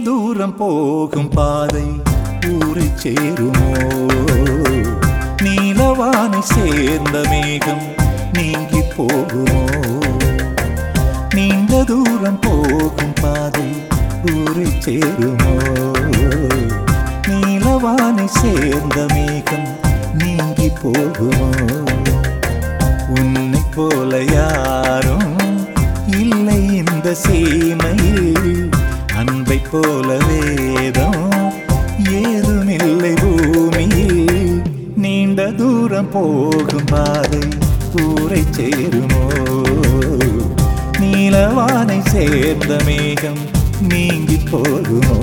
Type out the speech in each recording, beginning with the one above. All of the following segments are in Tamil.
தூரம் போகும் பாதை ஊரை சேருமோ நீலவானை சேர்ந்த மேகம் நீங்கி போகுமோ நீண்ட தூரம் போகும் பாதை ஊரை சேருமோ நீலவானை சேர்ந்த மேகம் நீங்கி போகுமோ உன்னை போல யாரும் இல்லை இந்த சீமையில் அன்பை போல வேதம் ஏதுமில்லை பூமியில் நீண்ட தூரம் போகும் பாதை ஊரை சேருமோ நீலவானை சேர்ந்த மேகம் நீங்கி போகுமோ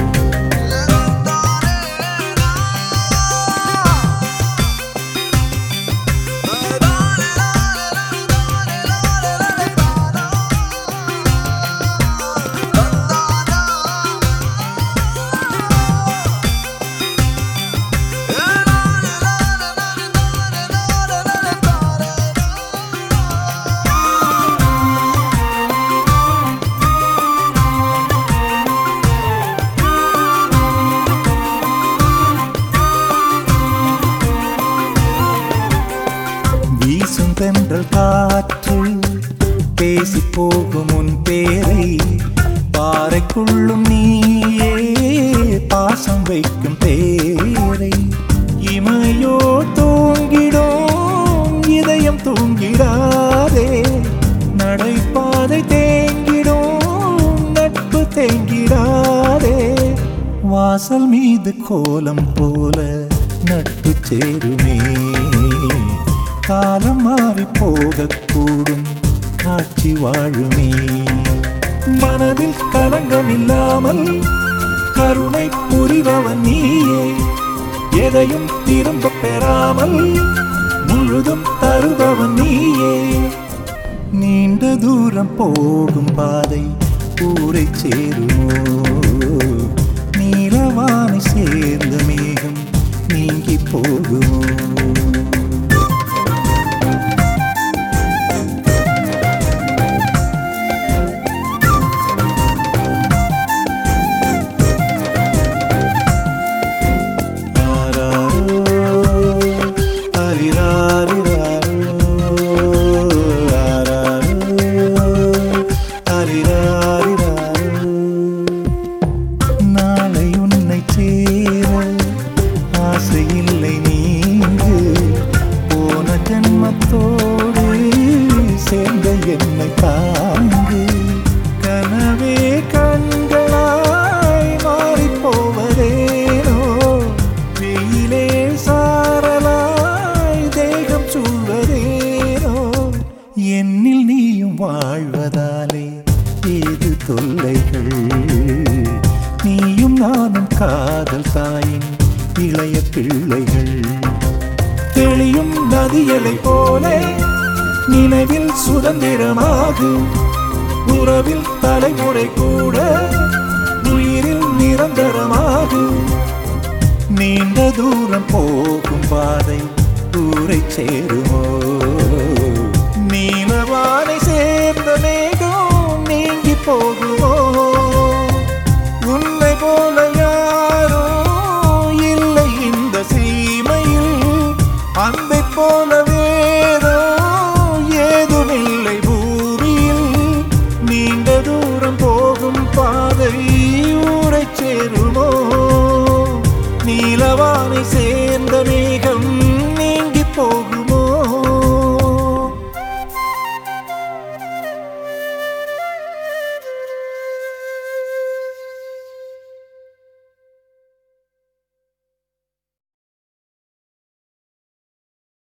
வீசும் தென்றல் காற்று பேசி போகும் உன் பேரை பாறைக்குள்ளும் நீயே பாசம் வைக்கும் பேரை இமையோ தூங்கிடும் இதயம் தூங்கிடாதே நடைபாதை தேங்கிடும் நட்பு தேங்கிடாதே வாசல் மீது கோலம் போல நட்பு சேருமே காலம் மாறி போகக்கூடும் காட்சி வாழுமே மனதில் களங்கம் இல்லாமல் கருணை புரிபவன் நீயே எதையும் திரும்ப பெறாமல் முழுதும் தருபவன் நீயே நீண்ட தூரம் போகும் பாதை ஊரை சேருமோ நீலவானை சேர்ந்த மேகம் நீங்கி போகுமோ நாளை உன்னை சேர ஆசை இல்லை நீங்கு போன ஜன்மத்தோடு சேர்ந்த என்னை தாங்கு கனவே கண்களாய் மாறிப் போவதேனோ வெயிலே சாரலாய் தேகம் சூழ்வதேனோ என்னில் நீயும் வாழ்வதாலே ஏது தொல்லைகள் நீயும் நானும் காதல் தாயின் இளைய பிள்ளைகள் தெளியும் நதியலை போல நினைவில் சுதந்திரமாகும் உறவில் தலைமுறை கூட உயிரில் நிரந்தரமாகும் நீண்ட தூரம் போகும் பாதை ஊரை சேருமோ நீலவானை சேர்ந்த மேகம் நீங்கி போகுமோ